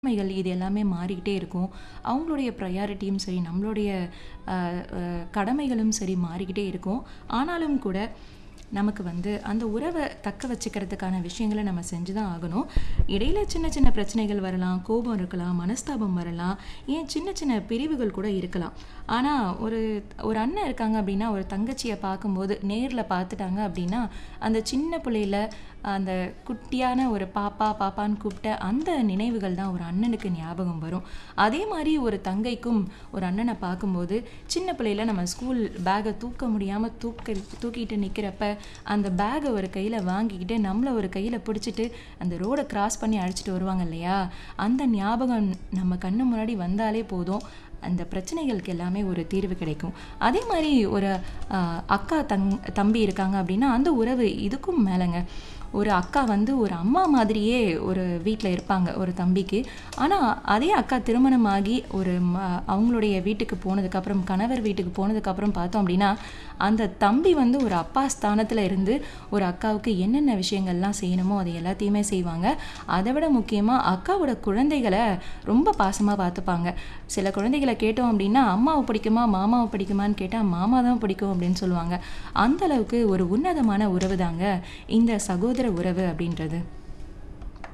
கடமைகள் இது எல்லாமே மாறிக்கிட்டே இருக்கும். அவங்களுடைய ப்ரையாரிட்டியும் சரி, நம்மளுடைய அ அ கடமைகளும் சரி மாறிக்கிட்டே இருக்கும். ஆனாலும் கூட, நமக்கு வந்து அந்த உறவ தக்க வச்சுக்கிறதுக்கான விஷயங்கள நம்ம செஞ்சு தான் ஆகணும். இடையில சின்ன சின்ன பிரச்சனைகள் வரலாம், கோபம் இருக்கலாம், மனஸ்தாபம் வரலாம், ஏன் சின்ன சின்ன பிரிவுகள் கூட இருக்கலாம். ஆனா, ஒரு ஒரு அண்ணன் இருக்காங்க அப்படின்னா, ஒரு தங்கச்சிய பார்க்கும்போது நேர்ல பார்த்துட்டாங்க அப்படின்னா, அந்த சின்ன புள்ளையில அந்த குட்டியான ஒரு பாப்பா, பாப்பான்னு கூப்பிட்ட அந்த நினைவுகள் தான் ஒரு அண்ணனுக்கு ஞாபகம் வரும். அதே மாரி ஒரு தங்கைக்கும் ஒரு அண்ணன பார்க்கும்போது, சின்ன பிள்ளையில நம்ம ஸ்கூல் பேக்க தூக்க முடியாம தூக்க தூக்கிட்டு நிக்கிறப்ப, அந்த பேக்க ஒரு கையில வாங்கிக்கிட்டு, நம்மள ஒரு கையில பிடிச்சிட்டு, அந்த ரோட கிராஸ் பண்ணி அழைச்சிட்டு வருவாங்க இல்லையா? அந்த ஞாபகம் நம்ம கண்ணு முன்னாடி வந்தாலே போதும், அந்த பிரச்சனைகளுக்கு எல்லாமே ஒரு தீர்வு கிடைக்கும். அதே மாரி ஒரு அ அக்கா, தங் தம்பி இருக்காங்க அப்படின்னா, அந்த உறவு இதுக்கும் மேலங்க. ஒரு அக்கா வந்து ஒரு அம்மா மாதிரியே ஒரு வீட்ல இருப்பாங்க, ஒரு தம்பிக்கு. ஆனா, அதே அக்கா திருமணமாகி ஒரு ம அவங்களுடைய வீட்டுக்கு போனதுக்கப்புறம், கணவர் வீட்டுக்கு போனதுக்கப்புறம் பார்த்தோம் அப்படின்னா, அந்த தம்பி வந்து ஒரு அப்பா ஸ்தானத்துல இருந்து, ஒரு அக்காவுக்கு என்னென்ன விஷயங்கள்லாம் செய்யணுமோ, அது எல்லாத்தையுமே செய்வாங்க. அத விட முக்கியமா, அக்காவோட குழந்தைகள ரொம்ப பாசமா பார்த்துப்பாங்க. சில குழந்தைகள கேட்டோம் அப்படின்னா, அம்மாவ பிடிக்குமா, மாமாவ பிடிக்குமான்னு கேட்டா, மாமா தான் பிடிக்கும் அப்படின்னு சொல்லுவாங்க. அந்த அளவுக்கு ஒரு உன்னதமான உறவு தாங்க இந்த சகோதர உறவு அப்படின்றது.